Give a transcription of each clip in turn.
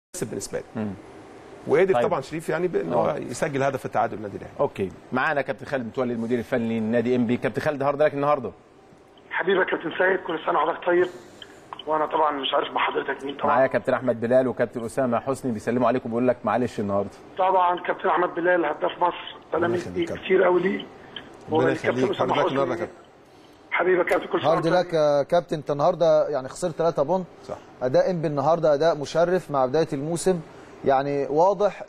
بالنسبه لي وقدر طيب. طبعا شريف يعني بان هو يسجل هدف التعادل النادي الاهلي اوكي معانا كابتن خالد متولي المدير الفني للنادي ام بي كابتن خالد هارد لك النهارده حبيبي يا كابتن سيد كل سنه وحضرتك طيب وانا طبعا مش عارف مع حضرتك مين طبعا معايا كابتن احمد بلال وكابتن اسامه حسني بيسلموا عليكم بيقول لك معلش النهارده طبعا كابتن احمد بلال هداف مصر سلامي يخليك يا كتير قوي ليه ربنا يخليك أسامة حضرتك النهارده يا حسني. كابتن حبيبي يا كابتن كل سنه هارد وأنت لك يا كابتن انت النهارده يعني خسرت 3 بونت صح. اداء انبي النهارده اداء مشرف مع بدايه الموسم يعني واضح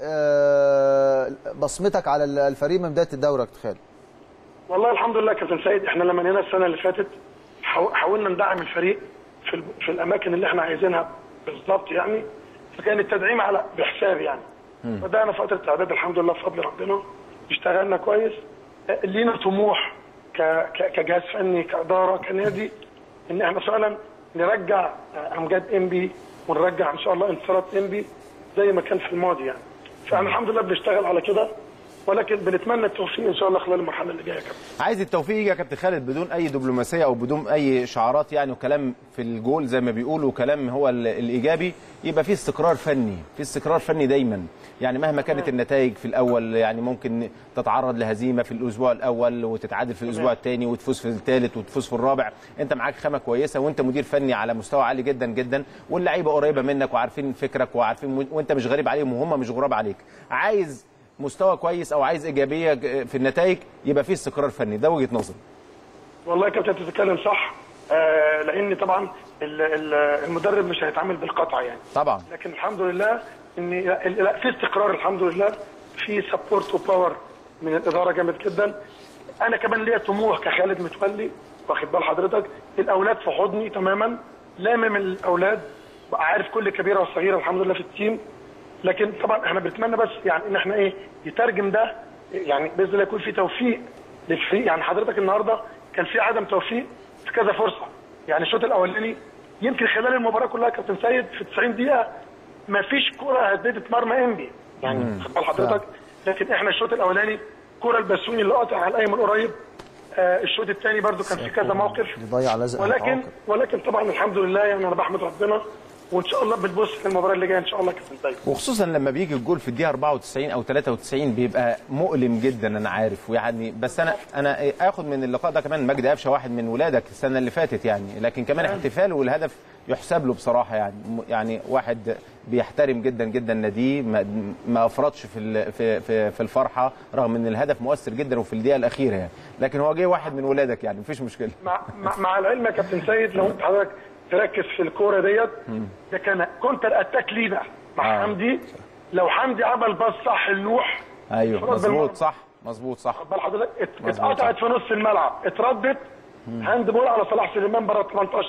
آه، بصمتك على الفريق من بدايه الدوري يا كابتن خالد والله الحمد لله يا كابتن سيد احنا لما جينا السنه اللي فاتت حاو- حاولنا ندعم الفريق في ال- في الاماكن اللي احنا عايزينها بالظبط يعني فكان التدعيم على بحساب يعني بدانا فتره اعداد الحمد لله بفضل ربنا اشتغلنا كويس اه، لينا طموح ك- ك- كجهاز فني كاداره كنادي ان احنا فعلا نرجع اه، امجاد انبي ونرجع ان شاء الله انتصارات انبي زي ما كان في الماضي يعني فاحنا الحمد لله بنشتغل على كده ولكن بنتمنى التوفيق ان شاء الله خلال المرحله اللي جايه يا كابتن عايز التوفيق يجي يا كابتن خالد بدون اي دبلوماسيه او بدون اي شعارات يعني وكلام في الجول زي ما بيقولوا وكلام هو ال- الايجابي يبقى في استقرار فني في استقرار فني دايما يعني مهما كانت النتائج في الاول يعني ممكن تتعرض لهزيمه في الاسبوع الاول وتتعادل في الاسبوع الثاني وتفوز في الثالث وتفوز في الرابع انت معاك خامه كويسه وانت مدير فني على مستوى عالي جدا جدا واللعيبه قريبه منك وعارفين فكرك وعارفين وانت مش غريب عليهم وهم مش غراب عليك عايز مستوى كويس او عايز ايجابيه في النتائج يبقى في استقرار فني ده وجهه نظري والله يا كابتن بتتكلم صح آه لان طبعا ال- ال- المدرب مش هيتعامل بالقطع يعني طبعا لكن الحمد لله ان لا لا، في استقرار الحمد لله في سبورت وباور من الاداره جامد جدا انا كمان ليا طموح كخالد متولي واخد بال حضرتك الاولاد في حضني تماما لامم الاولاد بقى عارف كل كبيره وصغيره الحمد لله في التيم لكن طبعا احنا بنتمنى بس يعني ان احنا ايه يترجم ده يعني باذن الله يكون في توفيق للفريق يعني حضرتك النهارده كان في عدم توفيق في كذا فرصه يعني الشوط الاولاني يمكن خلال المباراه كلها يا كابتن سيد في 90 دقيقه ما فيش كره هددت مرمى انبي يعني خد بال حضرتك لكن احنا الشوط الاولاني كره البسوني اللي قاطع على الايمن قريب آه الشوط الثاني برده كان في كذا موقف ضيع لازق ولكن العواقب. ولكن طبعا الحمد لله يعني انا بحمد ربنا وان شاء الله بنبص في المباراه اللي جايه ان شاء الله كابتن سيد وخصوصا لما بيجي الجول في الدقيقه 94 او 93 بيبقى مؤلم جدا انا عارف ويعني بس انا انا إيه، اخد من اللقاء ده كمان مجدي قفشه واحد من ولادك السنه اللي فاتت يعني لكن كمان احتفاله والهدف يحسب له بصراحه يعني م- يعني واحد بيحترم جدا جدا ناديه ما, ما افرطش في ال- في في في الفرحه رغم ان الهدف مؤثر جدا وفي الدقيقه الاخيره يعني لكن هو جه واحد من ولادك يعني مفيش مشكله مع, مع, مع العلم يا كابتن سيد لو انت حضرتك تركز في الكوره ديت ده كان كونتر اتاك لينا مع آه. حمدي لو حمدي عمل باص صح لنوح ايوه خلاص مظبوط بالمرة. صح مظبوط صح خد بال حضرتك ات- مظبوط. اتقطعت في نص الملعب اتردت هاند بول على صلاح سليمان بره 18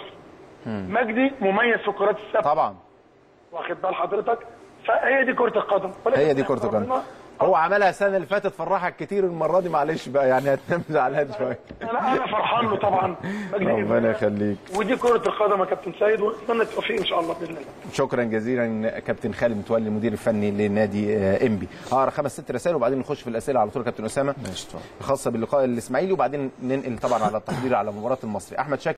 مجدي مميز في كرات السبت طبعا واخد بال حضرتك فهي دي كره القدم ولكن هي دي كرة القدم ربنا- هو عملها السنة اللي فاتت فرحك كتير المرة دي معلش بقى يعني هتنام زعلان شوية انا انا فرحان له طبعا مجدي ربنا يخليك ودي كره القدم يا كابتن سيد ونتمنى التوفيق ان شاء الله باذن الله شكرا جزيلا كابتن خالد متولي المدير الفني لنادي آه، انبي هقرا خمس ست رسائل وبعدين نخش في الاسئله على طول يا كابتن اسامه ماشي اتفضل. خاصه باللقاء الاسماعيلي وبعدين ننقل طبعا على التحضير على مباراه المصري احمد شاكر